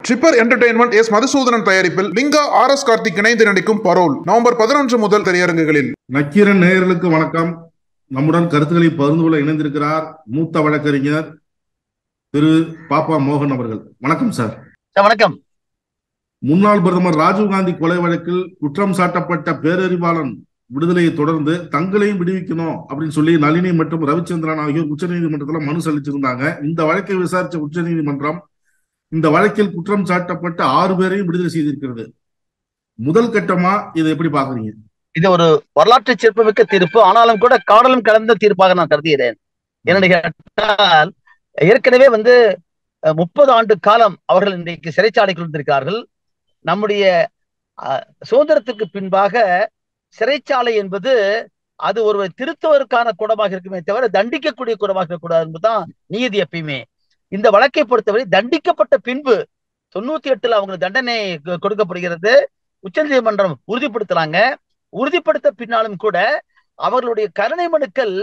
Shipper entertainment S Madhusudhanan தயாரிப்பில் Lingaa R S Karthik இணைந்து நடிக்கும் பரோல் நவம்பர் பதினொன்று முதல் திரையரங்குகளில் நக்கீரன் நேயர்களுக்கு வணக்கம் நம்முடன் கருத்துக்களை பகிர்ந்து கொள்ள இணைந்திருக்கிறார் மூத்த வழக்கறிஞர் திரு பாப்பா மோகன் அவர்கள் வணக்கம் சார் சார், வணக்கம் முன்னாள் பிரதமர் ராஜீவ்காந்தி கொலை வழக்கில் குற்றம் சாட்டப்பட்ட பேரறிவாளன் விடுதலையை தொடர்ந்து தங்களையும் விடுவிக்கணும் அப்படின்னு சொல்லி நளினி மற்றும் ரவிச்சந்திரன் ஆகியோர் உச்சநீதிமன்றத்துல மனு அளிச்சிருந்தாங்க இந்த வழக்கை விசாரிச்ச உச்சநீதிமன்றம் இந்த வழக்கில் குற்றம் சாட்டப்பட்ட ஆறு பேரையும் விடுதலை செய்திருக்கிறது முதல் கட்டமா இதை எப்படி பாக்குறீங்க இது ஒரு வரலாற்று சிறப்புமிக்க தீர்ப்பு ஆனாலும் கூட காடலும் கலந்த தீர்ப்பாக நான் கருதுகிறேன் என்னன்னு கேட்டால் ஏற்கனவே வந்து அஹ், முப்பது ஆண்டு காலம் அவர்கள் இன்றைக்கு சிறைச்சாலைக்குள் இருந்திருக்கிறார்கள் நம்முடைய அஹ், சுதந்திரத்துக்கு பின்பாக சிறைச்சாலை என்பது அது ஒருவர் திருத்துவதற்கான கூடமாக இருக்குமே தவிர தண்டிக்கக்கூடிய கூடமாக இருக்கக்கூடாது என்பதுதான் நீதி எப்பயுமே இந்த வழக்கை பொறுத்தவரை தண்டிக்கப்பட்ட பின்பு தொண்ணூத்தி எட்டுல அவங்களுக்கு தண்டனை கொ- கொடுக்கப்படுகிறது உச்சநீதிமன்றம் உறுதிப்படுத்துறாங்க உறுதிப்படுத்த பின்னாலும் கூட அவர்களுடைய கருணை மனுக்கள்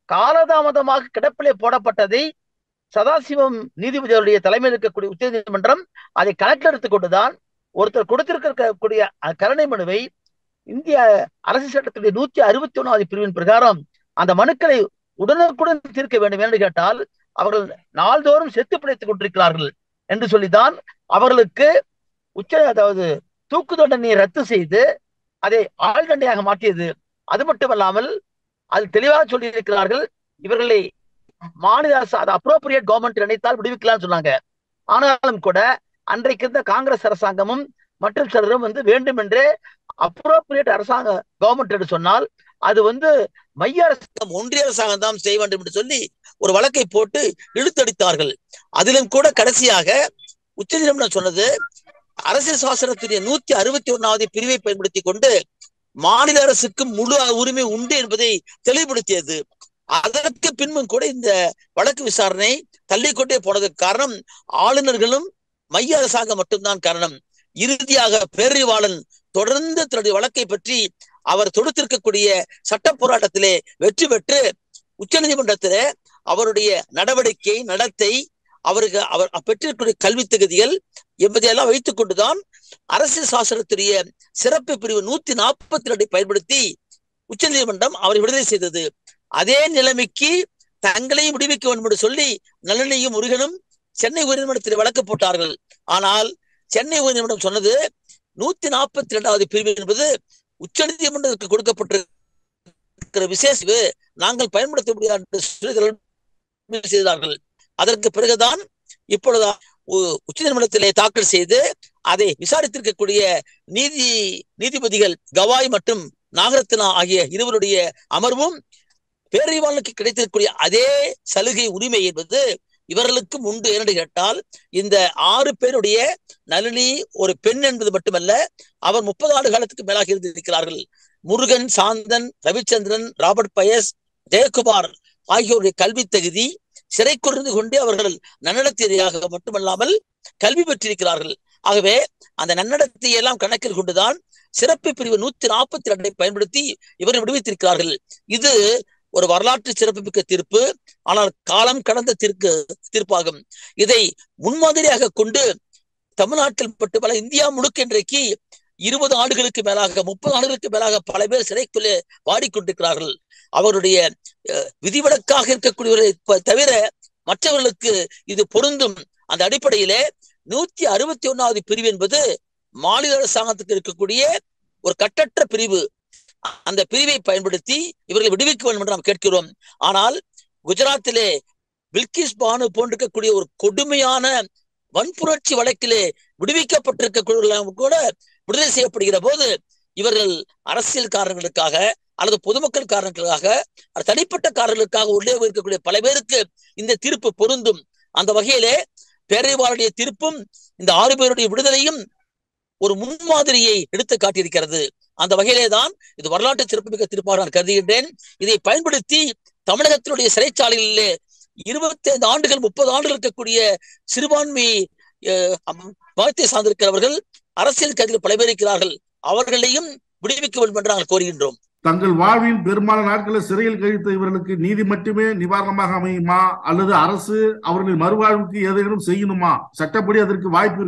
காலதாமதமாக கிடப்பிலே போடப்பட்டதை சதாசிவம் நீதிபதிகளுடைய தலைமையில் இருக்கக்கூடிய உச்சநீதிமன்றம் அதை கணக்கில் எடுத்துக்கொண்டுதான் ஒருத்தர் கொடுத்திருக்கக்கூடிய அ- கருணை மனுவை இந்திய அரசு சட்டத்துடைய நூத்தி அறுபத்தி ஒன்னாவது பிரிவின் பிரகாரம் அந்த மனுக்களை உடனுக்குடன் தீர்க்க வேண்டும் என்று கேட்டால் அவர்கள் நாள்தோறும் செத்து பிழைத்துக் கொண்டிருக்கிறார்கள் என்று சொல்லிதான் அவர்களுக்கு உச்ச அதாவது தூக்கு தண்டனையை ரத்து செய்து அதை ஆள் தண்டையாக மாற்றியது அது மட்டுமல்லாமல் அது தெளிவாக சொல்லியிருக்கிறார்கள் இவர்களை மாநில அரசு அது அப்ரோப்ரியேட் கவர்மெண்ட் நினைத்தால் விடுவிக்கலாம்னு சொன்னாங்க ஆனாலும் கூட அன்றைக்கு இருந்த காங்கிரஸ் அரசாங்கமும் மற்றும் சிலரும் வந்து வேண்டுமென்றே அப்ரோப்ரியேட் அரசாங்க கவர்மெண்ட் என்று சொன்னால் அது வந்து மைய அரசாங்கம் ஒன்றிய அரசாங்கம் தான் செய்ய வேண்டும் என்று சொல்லி ஒரு வழக்கை போட்டு இழுத்தடித்தார்கள் அதிலும் கூட கடைசியாக உச்சநீதிமன்றம் சொன்னது அரசியல் சாசனத்துடைய நூத்தி அறுபத்தி ஒன்னாவது பிரிவை பயன்படுத்தி கொண்டு மாநில அரசுக்கு முழு உரிமை உண்டு என்பதை தெளிவுபடுத்தியது அதற்கு பின்பும் கூட இந்த வழக்கு விசாரணை தள்ளிக்கொண்டே போனதுக்கு காரணம் ஆளுநர்களும் மைய அரசாங்கம் மட்டும்தான் காரணம் இறுதியாக பேரறிவாளன் தொடர்ந்து தன்னுடைய வழக்கை பற்றி அவர் தொடுத்திருக்கக்கூடிய சட்ட போராட்டத்திலே வெற்றி பெற்று உச்சநீதிமன்றத்திலே அவருடைய நடவடிக்கை நடத்தை அவருக்கு அவர் பெற்றிருக்கக்கூடிய கல்வி தகுதிகள் என்பதையெல்லாம் வைத்துக் கொண்டுதான் அரசியல் சாசனத்துடைய சிறப்பு பிரிவு நூத்தி நாற்பத்தி ரெண்டை பயன்படுத்தி உச்சநீதிமன்றம் அவரை விடுதலை செய்தது அதே நிலைமைக்கு தங்களையும் விடுவிக்க வேண்டும் என்று சொல்லி நளினியும் முருகனும் சென்னை உயர்நீதிமன்றத்தில் வழக்கு போட்டார்கள் ஆனால் சென்னை உயர்நீதிமன்றம் சொன்னது நூத்தி நாற்பத்தி இரண்டாவது பிரிவு என்பது உச்சநீதிமன்றத்துக்கு கொடுக்கப்பட்டிருக்கிற விசேஷ இது நாங்கள் பயன்படுத்த முடியாது என்று சொல்லி தள்ளுபடி செய்தார்கள் அதற்கு பிறகுதான் இப்பொழுது உ- உச்சநீதிமன்றத்திலே தாக்கல் செய்து அதை விசாரித்திருக்கக்கூடிய நீதி நீதிபதிகள் கவாய் மற்றும் நாகரத்னா ஆகிய இருவருடைய அமர்வும் பேரறிவாளனுக்கு கிடைத்திருக்கக்கூடிய அதே சலுகை உரிமை என்பது இவர்களுக்கும் உண்டு என்று கேட்டால் இந்த ஆறு பேருடைய நளினி ஒரு பெண் என்பது மட்டுமல்ல அவர் முப்பது ஆண்டு காலத்துக்கு மேலாக இருந்திருக்கிறார்கள் முருகன் சாந்தன் ரவிச்சந்திரன் ராபர்ட் பயஸ் ஜெயக்குமார் ஆகியோருடைய கல்வி தகுதி சிறை குறைந்து கொண்டே அவர்கள் நன்னடத்தையாக மட்டுமல்லாமல் கல்வி பெற்றிருக்கிறார்கள் ஆகவே அந்த நன்னடத்தை எல்லாம் கணக்கில் கொண்டுதான் சிறப்பு பிரிவு நூத்தி நாற்பத்தி ரெண்டை பயன்படுத்தி இவரை விடுவித்திருக்கிறார்கள் இது ஒரு வரலாற்று சிறப்புமிக்க தீர்ப்பு ஆனால் காலம் கடந்த தீர்க்கு தீர்ப்பாகும் இதை முன்மாதிரியாக கொண்டு தமிழ்நாட்டில் மட்டுமல்ல இந்தியா முழுக்க இன்றைக்கு இருபது ஆண்டுகளுக்கு மேலாக முப்பது ஆண்டுகளுக்கு மேலாக பல பேர் சிறைக்குள்ளே வாடிக்கொண்டிருக்கிறார்கள் அவருடைய அஹ், விதிவிலக்காக இருக்கக்கூடியவர்களை ப- தவிர மற்றவர்களுக்கு இது பொருந்தும் அந்த அடிப்படையிலே நூத்தி அறுபத்தி ஒன்னாவது பிரிவு என்பது மாநில அரசாங்கத்துக்கு இருக்கக்கூடிய ஒரு கட்டற்ற பிரிவு அந்த பிரிவை பயன்படுத்தி இவர்களை விடுவிக்க வேண்டும் என்று நாம் கேட்கிறோம் ஆனால் குஜராத்திலே பில்கிஸ் பானு போன்றிருக்கக்கூடிய ஒரு கொடுமையான வன்புணர்ச்சி வழக்கிலே விடுவிக்கப்பட்டிருக்கக்கூடிய கூட விடுதலை செய்யப்படுகிற போது இவர்கள் அரசியல் காரணங்களுக்காக அல்லது பொதுமக்கள் காரணங்களுக்காக அல்லது தனிப்பட்ட காரணங்களுக்காக உள்ளே இருக்கக்கூடிய பல பேருக்கு இந்த தீர்ப்பு பொருந்தும் அந்த வகையிலே பேரறிவாளுடைய தீர்ப்பும் இந்த ஆறு பேருடைய விடுதலையும் ஒரு முன்மாதிரியை எடுத்து காட்டியிருக்கிறது அந்த வகையிலே தான் இது வரலாற்று சிறப்புமிக்க தீர்ப்பாக நான் கருதுகின்றேன் இதை பயன்படுத்தி தமிழகத்தினுடைய சிறைச்சாலைகளிலே இருபத்தி ஐந்து ஆண்டுகள் முப்பது ஆண்டுகள் இருக்கக்கூடிய சிறுபான்மை அஹ், அம்- மதத்தை சார்ந்திருக்கிறவர்கள் அரசியல் கைதிகள் பல பேர் இருக்கிறார்கள் அவர்களையும் விடுவிக்க வேண்டும் என்று நாங்கள் கோருகின்றோம் தங்கள் வாழ்வின் பெரும்பாலான நாட்களில் சிறையில் கழித்த இவர்களுக்கு நீதி மட்டுமே நிவாரணமாக அமையுமா அல்லது அரசு அவர்களின் மறுவாழ்வுக்கு ஏதேனும் செய்யணுமா சட்டப்படி அதற்கு வாய்ப்பு இருக்கா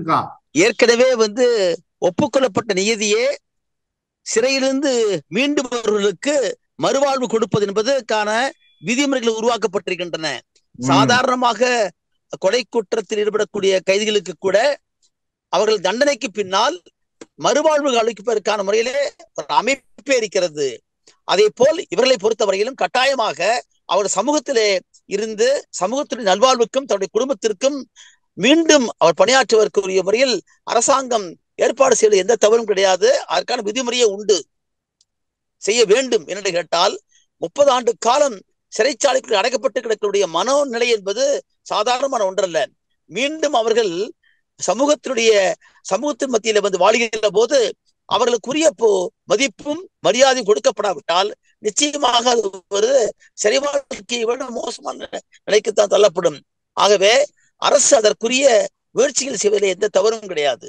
ஏற்கனவே வந்து ஒப்புக்கொள்ளப்பட்ட நியதியே சிறையிலிருந்து மீண்டும் வருவர்களுக்கு மறுவாழ்வு கொடுப்பது என்பதற்கான விதிமுறைகள் உருவாக்கப்பட்டிருக்கின்றன சாதாரணமாக கொலை குற்றத்தில் ஈடுபடக்கூடிய கைதிகளுக்கு கூட அவர்கள் தண்டனைக்கு பின்னால் மறுவாழ்வு அளிப்பதற்கான முறையிலே ஒரு அமைப்பே இருக்கிறது அதே போல் இவர்களை பொறுத்தவரையிலும் கட்டாயமாக அவர் சமூகத்திலே இருந்து சமூகத்தின் நல்வாழ்வுக்கும் தன்னுடைய குடும்பத்திற்கும் மீண்டும் அவர் பணியாற்றுவதற்குரிய முறையில் அரசாங்கம் ஏற்பாடு செய்ய எந்த தவறும் கிடையாது அதற்கான விதிமுறையே உண்டு செய்ய வேண்டும் என்று கேட்டால் முப்பது ஆண்டு காலம் சிறைச்சாலைக்குள் அடைக்கப்பட்டு கிடக்கக்கூடிய மனோநிலை என்பது சாதாரணமான ஒன்றல்ல மீண்டும் அவர்கள் சமூகத்தினுடைய சமூகத்தின் மத்தியில வந்து வாழ்கின்ற போது அவர்களுக்குரிய போ மதிப்பும் மரியாதையும் கொடுக்கப்படாவிட்டால் நிச்சயமாக அது ஒரு சிறை வாழ்க்கையை விட மோசமான நிலைக்குத்தான் தள்ளப்படும் ஆகவே அரசு அதற்குரிய முயற்சிகள் செய்வதில் எந்த தவறும் கிடையாது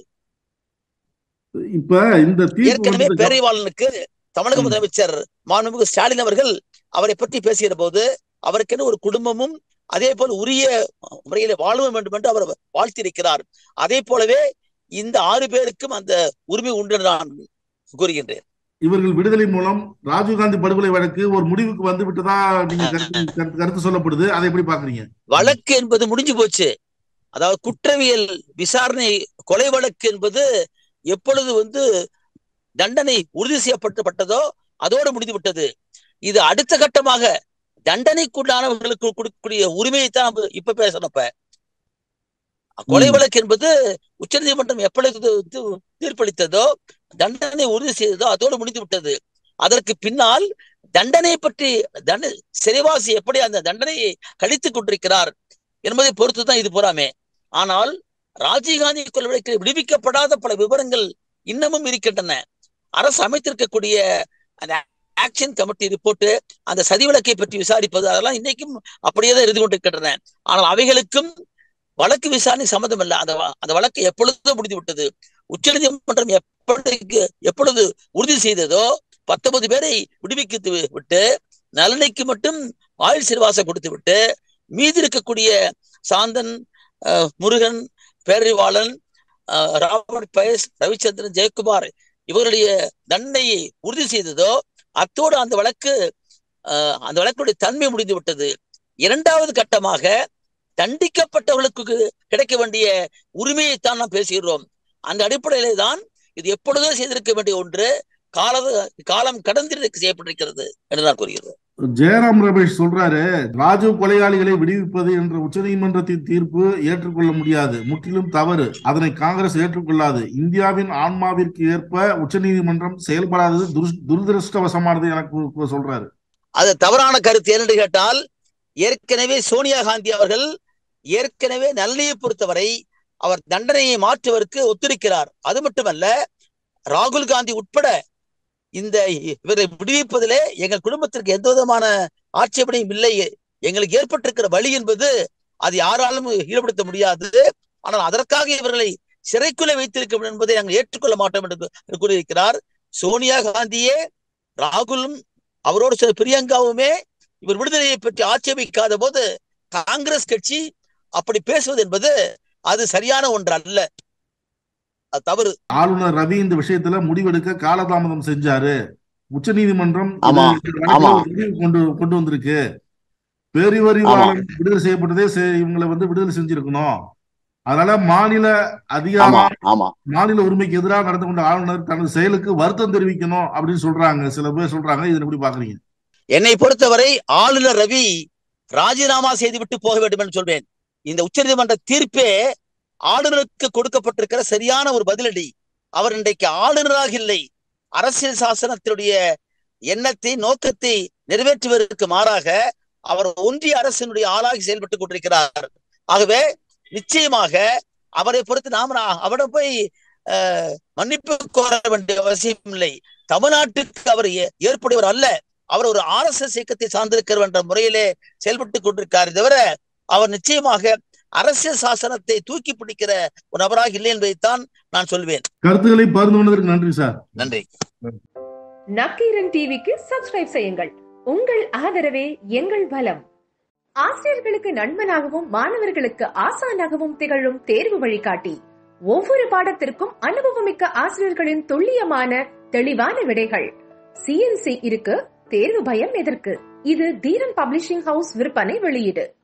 இப்ப இந்த தீர்ப்பு ஏற்கனவே வந்து பேரைவாளனுக்கு தமிழக ம். முதலமைச்சர் மாண்புமிகு ஸ்டாலின் அவர்கள் அவரை பற்றி பேசுகிற போது அவருக்கென ஒரு குடும்பமும் அதே போல் உரிய முறையில வாழ வேண்டும் என்று அவர் வாழ்த்திருக்கிறார் அதே போலவே இந்த ஆறு பேருக்கும் அந்த உரிமை உண்டு என்று நான் கூறுகின்றேன் இவர்கள் விடுதலை மூலம் ராஜீவ்காந்தி படுகொலை வழக்கு ஒரு முடிவுக்கு வந்து விட்டதா நீங்க கருத்து கருத்து- கருத்து சொல்லப்படுது அதை எப்படி பாக்குறீங்க வழக்கு என்பது முடிஞ்சு போச்சு அதாவது குற்றவியல் விசாரணை கொலை வழக்கு என்பது எப்பொழுது வந்து தண்டனை உறுதி செய்யப்பட்டதோ அதோடு முடிந்து விட்டது இது அடுத்த கட்டமாக தண்டனைக்குள்ளானவர்களுக்கு கொடுக்கக்கூடிய உரிமையை தான் நம்ம இப்ப பேசணும் இப்ப கொலை ம். வழக்கு என்பது உச்சநீதிமன்றம் எப்பொழுது தி- தீர்ப்பளித்ததோ தண்டனை உறுதி செய்ததோ அதோடு முடிந்து விட்டது அதற்கு பின்னால் தண்டனை பற்றி தண்ட சிறைவாசி எப்படி அந்த தண்டனையை கழித்துக் கொண்டிருக்கிறார் என்பதை பொறுத்து தான் இது பூராமே ஆனால் ராஜீவ்காந்தி கொலை வழக்கில் விடுவிக்கப்படாத பல விவரங்கள் இன்னமும் இருக்கின்றன அரசு அமைத்திருக்கக்கூடிய அந்த ஆக்ஷன் கமிட்டி ரிப்போர்ட் அந்த சதி வழக்கை பற்றி விசாரிப்பது அதெல்லாம் இன்னைக்கும் அப்படியே தான் இருந்து கொண்டிருக்கின்றன ஆனால் அவைகளுக்கும் வழக்கு விசாரணை சம்மந்தம் இல்லை அந்த வ- அந்த வழக்கு எப்பொழுதோ முடிந்து விட்டது உச்சநீதிமன்றம் எப்பொழுது எப்பொழுது உறுதி செய்ததோ பத்தொன்பது பேரை விடுவித்து விட்டு நலனைக்கு மட்டும் ஆயுள் சிறுவாசம் கொடுத்து விட்டு மீதி இருக்கக்கூடிய சாந்தன் அஹ், முருகன் பேரறிவாளன் அஹ், ராபர்ட் பயஸ் ரவிச்சந்திரன் ஜெயக்குமார் இவருடைய தண்டனையை உறுதி செய்ததோ அத்தோடு அந்த வழக்கு அஹ், அந்த வழக்குடைய தன்மை முடிந்து விட்டது இரண்டாவது கட்டமாக தண்டிக்கப்பட்டவர்களுக்கு கிடைக்க வேண்டிய உரிமையைத்தான் நாம் பேசுகிறோம் அந்த அடிப்படையிலே தான் இது எப்பொழுதோ செய்திருக்க வேண்டிய ஒன்று கால காலம் கடந்து செய்யப்பட்டிருக்கிறது என்று நான் கூறுகிறேன் ஜெயராம் ரமேஷ் சொல்றாரு ராஜீவ் கொலையாளிகளை விடுவிப்பது என்ற உச்சநீதிமன்றத்தின் தீர்ப்பு ஏற்றுக்கொள்ள முடியாது முற்றிலும் தவறு அதனை காங்கிரஸ் ஏற்றுக்கொள்ளாது இந்தியாவின் ஆன்மாவிற்கு ஏற்ப உச்சநீதிமன்றம் செயல்படாதது துரு- துரதிருஷ்டவசமானது எனக்கு சொல்றாரு அது தவறான கருத்து என்னென்று கேட்டால் ஏற்கனவே சோனியா காந்தி அவர்கள் ஏற்கனவே நளினியை பொறுத்தவரை அவர் தண்டனையை மாற்றுவதற்கு ஒத்துழைக்கிறார் அது மட்டுமல்ல ராகுல் காந்தி உட்பட இந்த இவரை விடுவிப்பதிலே எங்கள் குடும்பத்திற்கு எந்த விதமான ஆட்சேபனையும் இல்லை எங்களுக்கு ஏற்பட்டிருக்கிற வழி என்பது அது யாராலும் ஈடுபடுத்த முடியாது ஆனால் அதற்காக இவர்களை சிறைக்குள்ளே வைத்திருக்க வேண்டும் என்பதை நாங்கள் ஏற்றுக்கொள்ள மாட்டோம் என்று கூறியிருக்கிறார் சோனியா காந்தியே ராகுலும் அவரோடு சில பிரியங்காவுமே இவர் விடுதலையை பற்றி ஆட்சேபிக்காத போது காங்கிரஸ் கட்சி அப்படி பேசுவது என்பது அது சரியான ஒன்று அல்ல அது தவறு ஆளுநர் ரவி இந்த விஷயத்துல முடிவெடுக்க காலதாமதம் செஞ்சாரு உச்சநீதிமன்றம் ஆமா, இது வழக்குல ஆமா. ஒரு முடிவு கொண்டு கொண்டு வந்திருக்கு பேரிவரிவாளன் விடுதலை செய்யப்பட்டதே செ- இவங்களை வந்து விடுதலை செஞ்சிருக்கணும் அதனால மாநில அதிகாரம் ஆமா மாநில உரிமைக்கு எதிராக நடந்து கொண்ட ஆளுநர் தனது செயலுக்கு வருத்தம் தெரிவிக்கணும் அப்படின்னு சொல்றாங்க சில பேர் சொல்றாங்க இதை எப்படி பாக்குறீங்க என்னை பொறுத்தவரை ஆளுநர் ரவி ராஜினாமா செய்துவிட்டு போக வேண்டும் என்று சொல்வேன் இந்த உச்சநீதிமன்ற தீர்ப்பே ஆளுநருக்கு கொடுக்கப்பட்டிருக்கிற சரியான ஒரு பதிலடி அவர் இன்றைக்கு ஆளுநராக இல்லை அரசியல் சாசனத்தினுடைய எண்ணத்தை நோக்கத்தை நிறைவேற்றுவதற்கு மாறாக அவர் ஒன்றிய அரசினுடைய ஆளாகி செயல்பட்டுக் கொண்டிருக்கிறார் ஆகவே நிச்சயமாக அவரை பொறுத்து நாம நா- அவரிடம் போய் அஹ், மன்னிப்பு கோர வேண்டிய அவசியம் இல்லை தமிழ்நாட்டுக்கு அவர் ஏ- ஏற்புடையவர் அல்ல அவர் ஒரு ஆர் எஸ் எஸ் இயக்கத்தை சார்ந்திருக்கிறவர் என்ற முறையிலே செயல்பட்டுக் கொண்டிருக்கார் தவிர அவர் நிச்சயமாக அரசியல் சாசனத்தை தூக்கி பிடிக்கிற ஒரு நபராக இல்லை என்பதைத்தான் நான் சொல்வேன் கருத்துக்களை பகிர்ந்து கொண்டதற்கு நன்றி சார் நன்றி நக்கீரன் டிவிக்கு சப்ஸ்கிரைப் செய்யுங்கள் உங்கள் ஆதரவே எங்கள் பலம் ஆசிரியர்களுக்கு நண்பனாகவும் மாணவர்களுக்கு ஆசானாகவும் திகழும் தேர்வு வழிகாட்டி ஒவ்வொரு பாடத்திற்கும் அனுபவமிக்க ஆசிரியர்களின் துல்லியமான தெளிவான விடைகள் சிஎன்சி இருக்கு தேர்வு பயம் எதற்கு இது தீரன் பப்ளிஷிங் ஹவுஸ் விற்பனை வெளியீடு